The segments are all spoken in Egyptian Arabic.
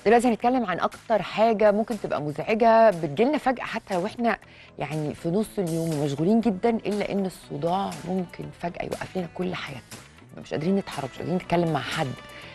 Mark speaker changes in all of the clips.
Speaker 1: دلوقتي هنتكلم عن اكتر حاجه ممكن تبقى مزعجه بتجيلنا فجاه حتى واحنا يعني في نص اليوم ومشغولين جدا الا ان الصداع ممكن فجاه يوقف لنا كل حياتنا مش قادرين نتحرك مش قادرين نتكلم مع حد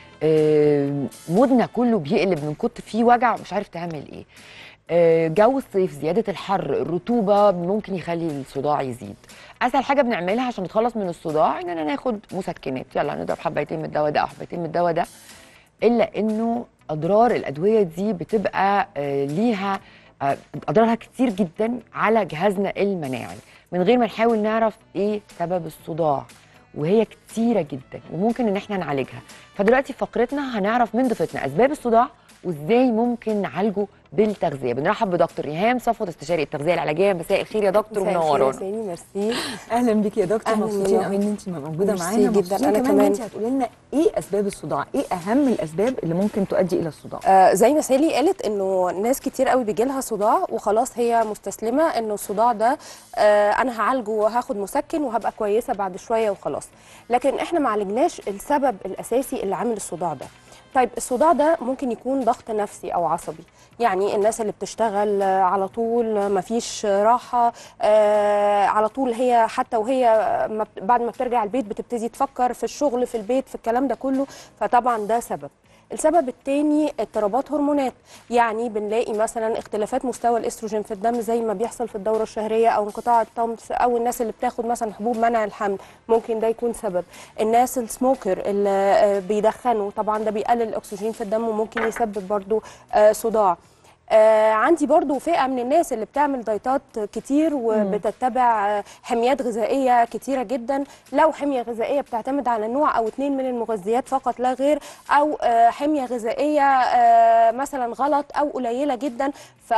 Speaker 1: آه، مودنا كله بيقلب من كتر فيه وجع ومش عارف تعمل ايه آه، جو الصيف زياده الحر الرطوبه ممكن يخلي الصداع يزيد اسهل حاجه بنعملها عشان نتخلص من الصداع اننا ناخد مسكنات يلا نضرب حبيتين من الدواء ده او حبيتين من الدواء ده الا انه اضرار الادويه دي بتبقى آه، ليها آه، اضرارها كتير جدا على جهازنا المناعي من غير ما نحاول نعرف ايه سبب الصداع وهي كتيره جدا وممكن ان احنا نعالجها فدلوقتي في فقرتنا هنعرف من ضيفتنا اسباب الصداع وازاي ممكن نعالجه بالتغذيه بنرحب بدكتور ايهام صفوت استشاري التغذيه العلاجيه مساء الخير يا دكتور
Speaker 2: مساء الخير يا
Speaker 1: منورانا
Speaker 2: سامي ميرسي
Speaker 3: اهلا بك يا دكتور
Speaker 2: أهلاً
Speaker 3: مبسوطين
Speaker 2: يا
Speaker 3: قوي ان انت موجوده
Speaker 2: ميرسي
Speaker 3: معانا
Speaker 2: جداً،
Speaker 3: مبسوطين
Speaker 2: أنا
Speaker 3: كمان
Speaker 2: كمان.
Speaker 3: ان انت هتقولي لنا ايه اسباب الصداع ايه اهم الاسباب اللي ممكن تؤدي الى الصداع
Speaker 2: آه زي ما سالي قالت انه ناس كتير قوي بيجي لها صداع وخلاص هي مستسلمه انه الصداع ده آه انا هعالجه وهاخد مسكن وهبقى كويسه بعد شويه وخلاص لكن احنا ما عالجناش السبب الاساسي اللي عامل الصداع ده طيب الصداع ده ممكن يكون ضغط نفسي او عصبي يعني الناس اللي بتشتغل آه، على طول آه، مفيش راحه آه على طول هي حتى وهي آه، ما بت- بعد ما بترجع البيت بتبتدي تفكر في الشغل في البيت في الكلام ده كله فطبعا ده سبب السبب الثاني اضطرابات هرمونات يعني بنلاقي مثلا اختلافات مستوى الاستروجين في الدم زي ما بيحصل في الدوره الشهريه او انقطاع الطمس او الناس اللي بتاخد مثلا حبوب منع الحمل ممكن ده يكون سبب الناس السموكر اللي آه، بيدخنوا طبعا ده بيقلل الاكسجين في الدم وممكن يسبب برضو آه، صداع آه عندي برضو فئة من الناس اللي بتعمل دايتات كتير وبتتبع آه، حميات غذائية كتيرة جدا لو حمية غذائية بتعتمد على نوع أو اتنين من المغذيات فقط لا غير أو آه حمية غذائية آه مثلا غلط أو قليلة جدا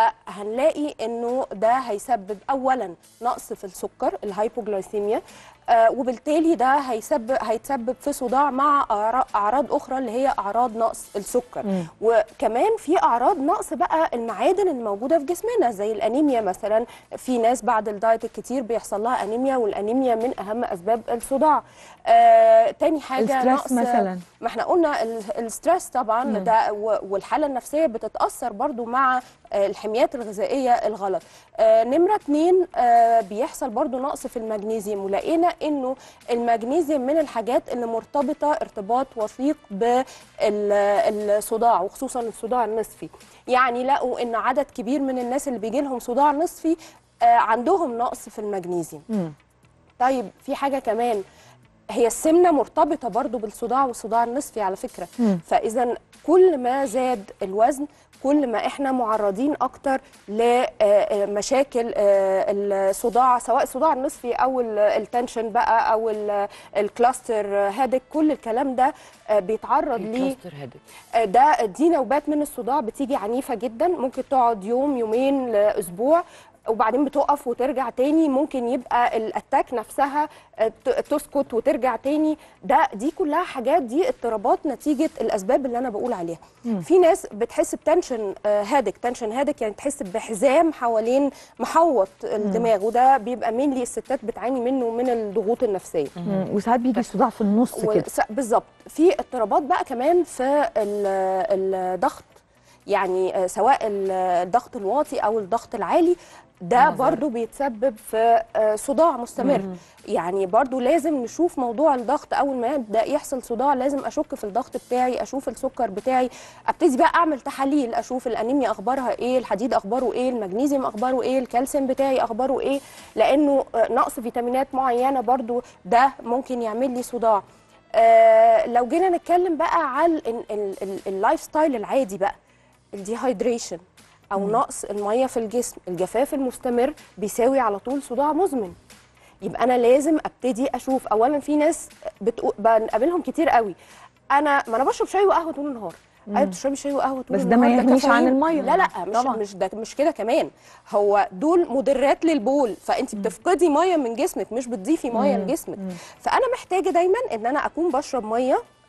Speaker 2: فهنلاقي إنه ده هيسبب أولا نقص في السكر الهايبوجلايسيميا آه وبالتالي ده هيسبب هيتسبب في صداع مع أعرا- اعراض اخرى اللي هي اعراض نقص السكر وكمان في اعراض نقص بقى المعادن الموجوده في جسمنا زي الانيميا مثلا في ناس بعد الدايت الكتير بيحصل لها انيميا والانيميا من اهم اسباب الصداع آه تاني حاجه
Speaker 3: الستريس
Speaker 2: نقص
Speaker 3: مثلاً.
Speaker 2: ما احنا قلنا ال- الستريس طبعا ده و- والحاله النفسيه بتتاثر برضو مع آه، الحميات الغذائيه الغلط آه، نمره اتنين آه، بيحصل برضو نقص في المغنيسيوم ولقينا انه المغنيسيوم من الحاجات اللي مرتبطه ارتباط وثيق بالصداع وخصوصا الصداع النصفي يعني لقوا ان عدد كبير من الناس اللي بيجي لهم صداع نصفي آه، عندهم نقص في المغنيسيوم طيب في حاجه كمان هي السمنه مرتبطه برضو بالصداع والصداع النصفي على فكره فاذا كل ما زاد الوزن كل ما احنا معرضين اكتر لمشاكل الصداع سواء الصداع النصفي او ال- التنشن بقى او ال- الكلاستر هادك كل الكلام ده آه، بيتعرض ليه
Speaker 1: كلاستر هيدك
Speaker 2: آه، ده دي نوبات من الصداع بتيجي عنيفه جدا ممكن تقعد يوم يومين لاسبوع وبعدين بتقف وترجع تاني ممكن يبقى الاتاك نفسها آه، ت- تسكت وترجع تاني ده دي كلها حاجات دي اضطرابات نتيجه الاسباب اللي انا بقول عليها في ناس بتحس بتنشن آه، هادك تنشن هادك يعني تحس بحزام حوالين محوط الدماغ وده بيبقى مين الستات بتعاني منه من الضغوط النفسيه
Speaker 3: مم. وساعات بيجي صداع في النص كده
Speaker 2: وس- بالظبط في اضطرابات بقى كمان في ال- الضغط يعني آه، سواء ال- الضغط الواطي او الضغط العالي ده
Speaker 1: النظر.
Speaker 2: برضو بيتسبب في آه، صداع مستمر يعني برضو لازم نشوف موضوع الضغط اول ما يبدا يحصل صداع لازم اشك في الضغط بتاعي اشوف السكر بتاعي ابتدي بقى اعمل تحاليل اشوف الانيميا اخبارها ايه الحديد اخباره ايه المغنيسيوم اخباره ايه الكالسيوم بتاعي اخباره ايه لانه آه، نقص فيتامينات معينه برضو ده ممكن يعمل لي صداع آه لو جينا نتكلم بقى على ال- ال- ال- اللايف ستايل العادي بقى الديهايدريشن او نقص الميه في الجسم الجفاف المستمر بيساوي على طول صداع مزمن يبقى انا لازم ابتدي اشوف اولا في ناس بتقو... بنقابلهم كتير قوي انا ما انا بشرب شاي وقهوه طول النهار ايوه بتشربي شاي وقهوه طول
Speaker 3: بس ده
Speaker 2: النهار
Speaker 3: ما يغنيش عن
Speaker 2: كافيين.
Speaker 3: المية.
Speaker 2: لا لا مش
Speaker 3: طبعاً.
Speaker 2: مش ده مش كده كمان هو دول مدرات للبول فانت بتفقدي ميه من جسمك مش بتضيفي ميه لجسمك فانا محتاجه دايما ان انا اكون بشرب ميه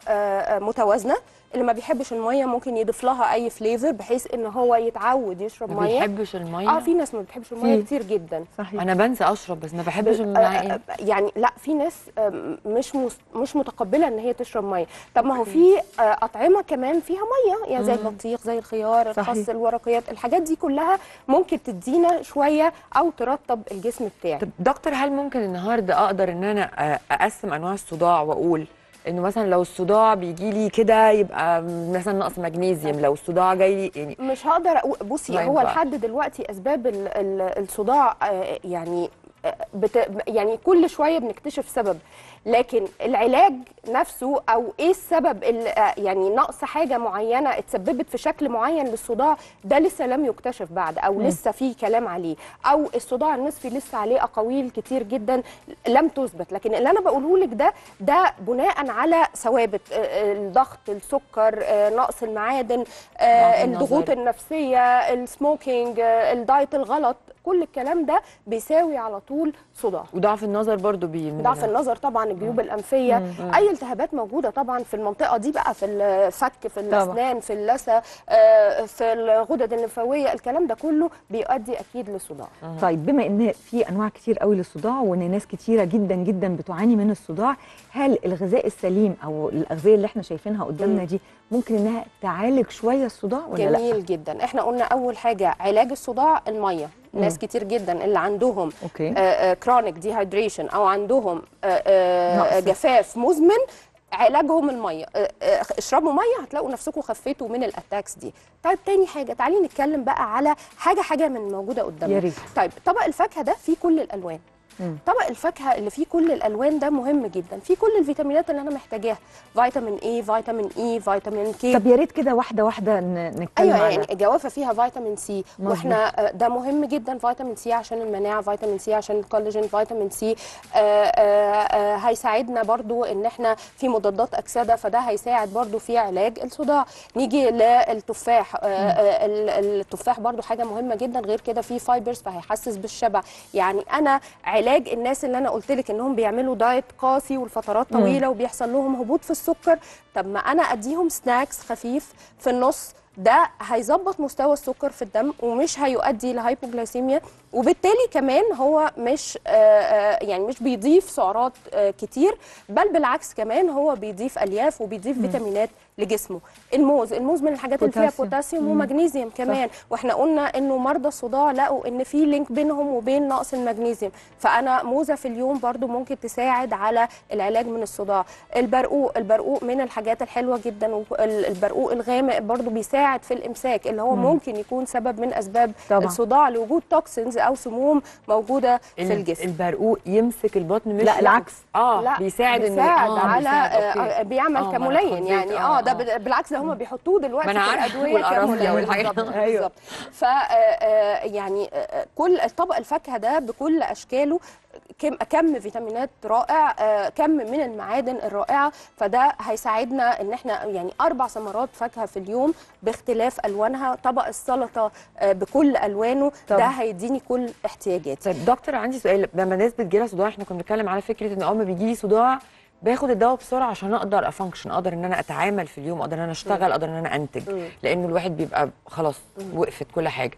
Speaker 2: آه، آه، متوازنه اللي ما بيحبش الميه ممكن يضيف لها اي فليفر بحيث ان هو يتعود يشرب
Speaker 1: ما
Speaker 2: ميه
Speaker 1: بيحبش الميه
Speaker 2: اه في ناس ما بتحبش الميه
Speaker 3: في.
Speaker 2: كتير جدا
Speaker 3: صحيح
Speaker 1: انا بنسى اشرب بس ما بحبش
Speaker 2: آه،
Speaker 1: المعين
Speaker 2: يعني لا في ناس آه، مش مس- مش متقبله ان هي تشرب ميه طب ما هو في آه، اطعمه كمان فيها ميه يعني زي البطيخ زي الخيار
Speaker 3: صحيح.
Speaker 2: الخس الورقيات الحاجات دي كلها ممكن تدينا شويه او ترطب الجسم بتاعي
Speaker 1: طب دكتور هل ممكن النهارده اقدر ان انا أ- اقسم انواع الصداع واقول انه مثلا لو الصداع بيجي لي كده يبقى مثلا نقص مغنيسيوم لو الصداع جاي لي يعني
Speaker 2: مش هقدر أقول بصي
Speaker 1: ما
Speaker 2: هو
Speaker 1: ينفعش.
Speaker 2: لحد دلوقتي اسباب ال- ال- الصداع آه، يعني آه، بت يعني كل شويه بنكتشف سبب لكن العلاج نفسه او ايه السبب ال- آه، يعني نقص حاجه معينه اتسببت في شكل معين للصداع ده لسه لم يكتشف بعد او لسه في كلام عليه او الصداع النصفي لسه عليه اقاويل كتير جدا لم تثبت لكن اللي انا بقوله لك ده ده بناء على ثوابت آه، آه، الضغط السكر آه، نقص المعادن آه،
Speaker 1: ضعف
Speaker 2: الضغوط
Speaker 1: النظر.
Speaker 2: النفسيه السموكينج آه، الدايت الغلط كل الكلام ده بيساوي على طول صداع
Speaker 1: وضعف النظر برضو بي من
Speaker 2: ضعف النظر طبعا الجيوب الانفيه اي التهابات موجوده طبعا في المنطقه دي بقى في الفك في الاسنان في اللثه آه، في الغدد الليمفاويه الكلام ده كله بيؤدي اكيد للصداع
Speaker 3: طيب بما ان في انواع كتير قوي للصداع وان ناس كتيره جدا جدا بتعاني من الصداع هل الغذاء السليم او الاغذيه اللي احنا شايفينها قدامنا
Speaker 2: مم.
Speaker 3: دي ممكن انها تعالج شويه الصداع ولا لا
Speaker 2: جميل جدا احنا قلنا اول حاجه علاج الصداع الميه ناس كتير جدا اللي عندهم
Speaker 3: اوكي
Speaker 2: كرونيك ديهايدريشن او عندهم آه، آه،
Speaker 3: نقص.
Speaker 2: جفاف مزمن علاجهم الميه آه، آه، اشربوا ميه هتلاقوا نفسكم خفيتوا من الاتاكس دي طيب تاني حاجه تعالي نتكلم بقى على حاجه حاجه من موجوده قدامنا
Speaker 3: يا ريت.
Speaker 2: طيب طبق الفاكهه ده فيه كل الالوان
Speaker 3: مم.
Speaker 2: طبق الفاكهه اللي فيه كل الالوان ده مهم جدا فيه كل الفيتامينات اللي انا محتاجاها فيتامين اي فيتامين اي فيتامين كي
Speaker 3: طب يا ريت كده واحده واحده ن- نتكلم
Speaker 2: ايوه
Speaker 3: على
Speaker 2: يعني الجوافه فيها فيتامين سي
Speaker 3: مظبوط.
Speaker 2: واحنا آه، ده مهم جدا فيتامين سي عشان المناعه فيتامين سي عشان الكولاجين فيتامين سي آه، آه، آه، هيساعدنا برضو ان احنا في مضادات اكسده فده هيساعد برضو في علاج الصداع نيجي للتفاح آه، آه، ال- التفاح برضو حاجه مهمه جدا غير كده فيه فايبرز فهيحسس بالشبع يعني انا علاج الناس اللي انا قلت لك انهم بيعملوا دايت قاسي والفترات
Speaker 3: مم.
Speaker 2: طويله وبيحصل لهم هبوط في السكر طب ما انا اديهم سناكس خفيف في النص ده هيظبط مستوى السكر في الدم ومش هيؤدي لهايبوجلايسيميا وبالتالي كمان هو مش آه، آه، يعني مش بيضيف سعرات آه، كتير بل بالعكس كمان هو بيضيف الياف وبيضيف فيتامينات لجسمه الموز الموز من الحاجات اللي فيها
Speaker 3: بوتاسيوم.
Speaker 2: بوتاسيوم
Speaker 3: مم.
Speaker 2: ومغنيسيوم كمان واحنا قلنا انه مرضى الصداع لقوا ان في لينك بينهم وبين نقص المغنيسيوم فانا موزه في اليوم برضو ممكن تساعد على العلاج من الصداع البرقوق البرقوق من الحاجات الحلوه جدا والبرقوق الغامق برضو بيساعد في الامساك اللي هو
Speaker 3: مم.
Speaker 2: ممكن يكون سبب من اسباب
Speaker 3: طبعا.
Speaker 2: الصداع لوجود توكسينز او سموم موجوده
Speaker 1: ال-
Speaker 2: في الجسم
Speaker 1: البرقوق يمسك البطن مش
Speaker 3: لا، العكس.
Speaker 1: اه
Speaker 2: لا
Speaker 1: بيساعد إن-
Speaker 2: بيساعد
Speaker 1: آه
Speaker 2: على
Speaker 1: بيساعد،
Speaker 2: آه
Speaker 1: أوكي.
Speaker 2: آه، بيعمل
Speaker 1: آه، ما أنا
Speaker 2: كمولين
Speaker 1: خضيت،
Speaker 2: يعني
Speaker 1: آه،
Speaker 2: اه ده
Speaker 1: آه.
Speaker 2: بال- بالعكس ده هم بيحطوه دلوقتي
Speaker 1: ما أنا
Speaker 2: في
Speaker 1: عارفة،
Speaker 2: الادويه
Speaker 1: والقراصية
Speaker 2: كمولين
Speaker 1: والحاجات.
Speaker 2: بالظبط
Speaker 3: أيوة.
Speaker 2: بالظبط ف آه، آه، يعني آه، كل طبق الفاكهه ده بكل اشكاله كم كم فيتامينات رائع آه، كم من المعادن الرائعه فده هيساعدنا ان احنا يعني اربع ثمرات فاكهه في اليوم باختلاف الوانها طبق السلطه آه، بكل الوانه
Speaker 3: طبعا.
Speaker 2: ده هيديني كل احتياجاتي
Speaker 1: طيب دكتور عندي سؤال لما الناس بتجيلها صداع احنا كنا بنتكلم على فكره ان اول ما بيجي لي صداع باخد الدواء بسرعه عشان اقدر افانكشن اقدر ان انا اتعامل في اليوم اقدر ان انا اشتغل اقدر ان انا انتج
Speaker 2: مم.
Speaker 1: لانه الواحد بيبقى خلاص وقفت كل حاجه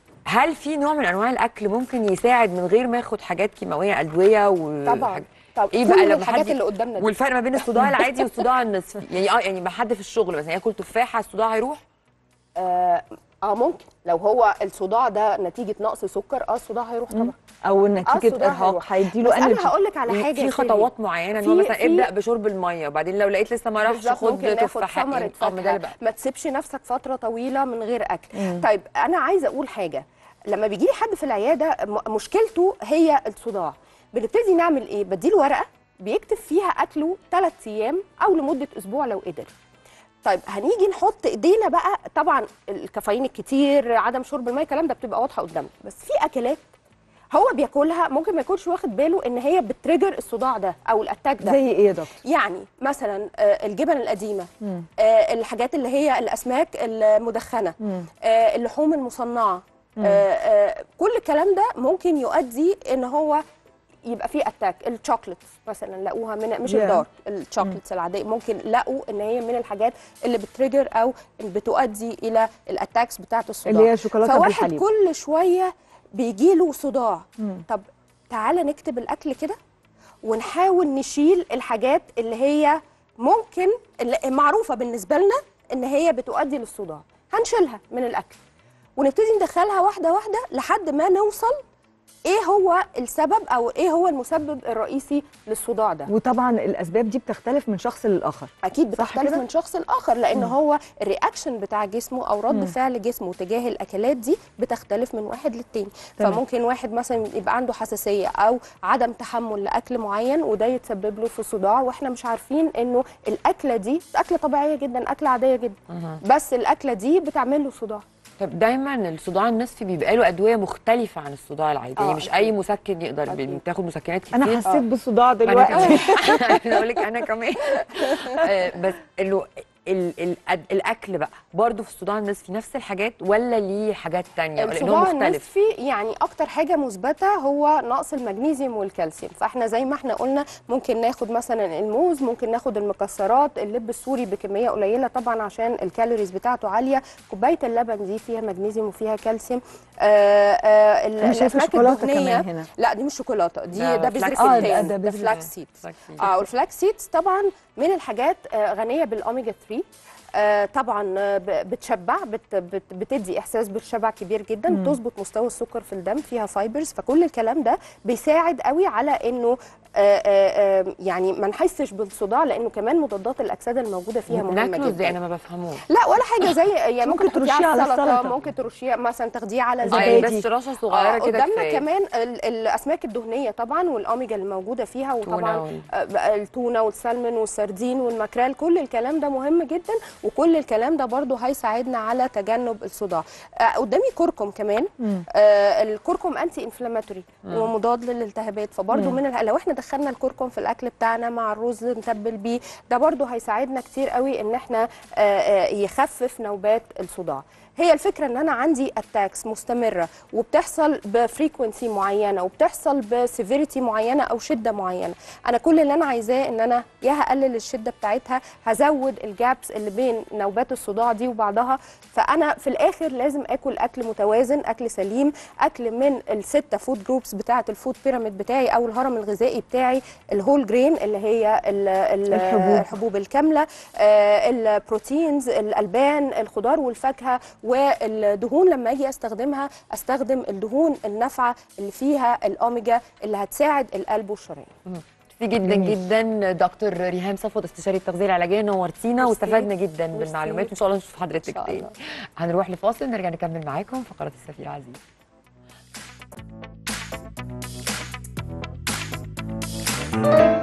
Speaker 1: هل في نوع من انواع الاكل ممكن يساعد من غير ما ياخد حاجات كيماويه ادويه و
Speaker 2: طبعا طب
Speaker 1: ايه
Speaker 2: كل
Speaker 1: بقى لما
Speaker 2: الحاجات
Speaker 1: حد
Speaker 2: اللي قدامنا دي
Speaker 1: والفرق ما بين الصداع العادي والصداع النصفي يعني اه يعني ما حد في الشغل مثلا ياكل تفاحه الصداع هيروح
Speaker 2: اه آه، ممكن لو هو الصداع ده نتيجه نقص سكر اه الصداع هيروح طبعا
Speaker 3: او نتيجه
Speaker 2: الصداع
Speaker 3: ارهاق
Speaker 2: هيروح.
Speaker 3: هيديله
Speaker 2: بس انا
Speaker 3: انرجي
Speaker 2: هقول لك على حاجه
Speaker 1: في
Speaker 2: يا سيدي.
Speaker 1: خطوات معينه ان هو
Speaker 2: في-
Speaker 1: مثلا
Speaker 2: في-
Speaker 1: ابدا بشرب الميه وبعدين لو لقيت لسه ما راحش
Speaker 2: بالظبط
Speaker 1: خد
Speaker 2: ممكن ناخد
Speaker 1: تفاحه
Speaker 2: ثمرة
Speaker 1: يعني اه ما ده اللي
Speaker 2: فاكهة
Speaker 1: بقى
Speaker 2: ما تسيبش نفسك فترة طويلة من غير أكل
Speaker 3: مم.
Speaker 2: طيب أنا عايزة أقول حاجة لما بيجي لي حد في العيادة م- مشكلته هي الصداع بنبتدي نعمل إيه بديله ورقة بيكتب فيها أكله ثلاث أيام أو لمدة أسبوع لو قدر طيب هنيجي نحط ايدينا بقى طبعا الكافيين الكتير عدم شرب الميه الكلام ده بتبقى واضحه قدامنا بس في اكلات هو بياكلها ممكن ما يكونش واخد باله ان هي بتريجر الصداع ده او الاتاك ده
Speaker 3: زي ايه يا دكتور
Speaker 2: يعني مثلا آه، الجبن القديمه
Speaker 3: مم.
Speaker 2: آه، الحاجات اللي هي الاسماك المدخنه
Speaker 3: مم.
Speaker 2: آه، اللحوم المصنعه آه، آه، كل الكلام ده ممكن يؤدي ان هو يبقى في اتاك الشوكليتس مثلا لقوها من مش
Speaker 3: Yeah.
Speaker 2: الدارك الشوكليتس العاديه ممكن لقوا ان هي من الحاجات اللي بتريجر او بتؤدي الى الاتاكس بتاعه الصداع
Speaker 3: اللي هي شوكولاته
Speaker 2: فواحد
Speaker 3: بالحليب
Speaker 2: كل شويه بيجي له صداع
Speaker 3: مم.
Speaker 2: طب تعالى نكتب الاكل كده ونحاول نشيل الحاجات اللي هي ممكن اللي معروفه بالنسبه لنا ان هي بتؤدي للصداع هنشيلها من الاكل ونبتدي ندخلها واحده واحده لحد ما نوصل ايه هو السبب او ايه هو المسبب الرئيسي للصداع ده
Speaker 3: وطبعا الاسباب دي بتختلف من شخص للاخر
Speaker 2: اكيد
Speaker 3: صح
Speaker 2: بتختلف
Speaker 3: كده؟
Speaker 2: من شخص لاخر لان هو الرياكشن بتاع جسمه او رد
Speaker 3: مم.
Speaker 2: فعل جسمه تجاه الاكلات دي بتختلف من واحد للتاني
Speaker 3: تمام.
Speaker 2: فممكن واحد مثلا يبقى عنده حساسيه او عدم تحمل لاكل معين وده يتسبب له في صداع واحنا مش عارفين انه الاكله دي اكله طبيعيه جدا اكله عاديه جدا
Speaker 1: أها.
Speaker 2: بس الاكله دي بتعمل له صداع
Speaker 1: طب دايما الصداع النصفي بيبقى له ادويه مختلفه عن الصداع العادي يعني
Speaker 2: آه،
Speaker 1: مش
Speaker 2: أكيد.
Speaker 1: اي مسكن يقدر
Speaker 2: أكيد.
Speaker 1: تاخد مسكنات كتير
Speaker 3: انا حسيت بالصداع
Speaker 1: انا
Speaker 3: دلوقتي
Speaker 1: كمان عايزه اقول لك انا كمان آه، بس انه ال ال الاكل بقى برضه في الصداع النصفي نفس الحاجات ولا ليه حاجات تانية ولا إن هو
Speaker 2: الصداع
Speaker 1: مختلف
Speaker 2: النصفي يعني اكتر حاجه مثبته هو نقص المغنيسيوم والكالسيوم فاحنا زي ما احنا قلنا ممكن ناخد مثلا الموز ممكن ناخد المكسرات اللب السوري بكميه قليله طبعا عشان الكالوريز بتاعته عاليه كوبايه اللبن دي فيها مغنيسيوم وفيها كالسيوم آه آه ال-
Speaker 3: انا شايفه
Speaker 2: الأسماك
Speaker 3: شوكولاته
Speaker 2: الدهنية-
Speaker 3: كمان هنا
Speaker 2: لا دي مش شوكولاته دي
Speaker 1: ده
Speaker 2: ده بذر
Speaker 1: فلاكس
Speaker 3: آه،
Speaker 2: كتان
Speaker 3: ده- ده
Speaker 2: ده
Speaker 3: بذر
Speaker 2: فلاكس سيد
Speaker 1: فلاكس
Speaker 2: اه والفلاكس سيدز طبعا من الحاجات آه، غنيه بالاوميجا 3 آه، طبعا آه، ب- بتشبع بت بت بتدي احساس بالشبع كبير جدا
Speaker 3: مم.
Speaker 2: بتظبط مستوى السكر في الدم فيها فايبرز فكل الكلام ده بيساعد قوي على انه آه، آه، آه، يعني ما نحسش بالصداع لانه كمان مضادات الاكسده الموجوده فيها مهمه
Speaker 1: ناكله ازاي
Speaker 2: جدا
Speaker 1: انا ما بفهموش
Speaker 2: لا ولا حاجه زي يعني
Speaker 3: ممكن
Speaker 2: ممكن تحطيه
Speaker 3: ترشيه
Speaker 2: على
Speaker 3: على
Speaker 2: السلطه
Speaker 3: السلطة.
Speaker 2: ممكن ترشيه مثلا تاخديه على
Speaker 1: اه
Speaker 3: زبادي.
Speaker 1: يعني
Speaker 2: زبادي
Speaker 1: بس رشه
Speaker 2: آه،
Speaker 1: صغيره كده
Speaker 2: قدامنا
Speaker 1: كفايه
Speaker 2: كمان ال- الاسماك الدهنيه طبعا والاوميجا اللي موجوده فيها
Speaker 1: تونة
Speaker 2: وطبعا
Speaker 1: وال-
Speaker 2: آه، بقى التونه والسلمون والسردين والماكريل كل الكلام ده مهم جدا وكل الكلام ده برضو هيساعدنا على تجنب الصداع آه، قدامي كركم كمان
Speaker 3: مم.
Speaker 2: آه، الكركم انتي انفلاماتوري ومضاد للالتهابات فبرضو
Speaker 3: مم.
Speaker 2: من ال- لو احنا دخلنا الكركم في الاكل بتاعنا مع الرز نتبل بيه ده برضو هيساعدنا كتير قوي ان احنا آه، آه، يخفف نوبات الصداع هي الفكره ان انا عندي اتاكس مستمره وبتحصل بفريكونسي معينه وبتحصل بسيفيريتي معينه او شده معينه انا كل اللي انا عايزاه ان انا يا هقلل الشده بتاعتها هزود الجابس اللي بين نوبات الصداع دي وبعضها فانا في الاخر لازم اكل اكل متوازن اكل سليم اكل من السته فود جروبس بتاعه الفود بيراميد بتاعي او الهرم الغذائي بتاعي الهول جرين اللي هي ال ال
Speaker 3: الحبوب.
Speaker 2: الحبوب الكامله آه، البروتينز الالبان الخضار والفاكهه والدهون لما اجي استخدمها استخدم الدهون النافعه اللي فيها الاوميجا اللي هتساعد القلب والشرايين
Speaker 1: ميرسي جدا
Speaker 3: جميل.
Speaker 1: جدا دكتور ريهام صفوت استشاري التغذيه العلاجيه نورتينا
Speaker 2: ميرسي.
Speaker 1: واستفدنا جدا
Speaker 2: ميرسي.
Speaker 1: بالمعلومات وان شاء الله نشوف
Speaker 2: إن
Speaker 1: حضرتك
Speaker 2: شاء
Speaker 1: تاني
Speaker 2: الله.
Speaker 1: هنروح لفاصل نرجع نكمل معاكم فقره السفير عزيز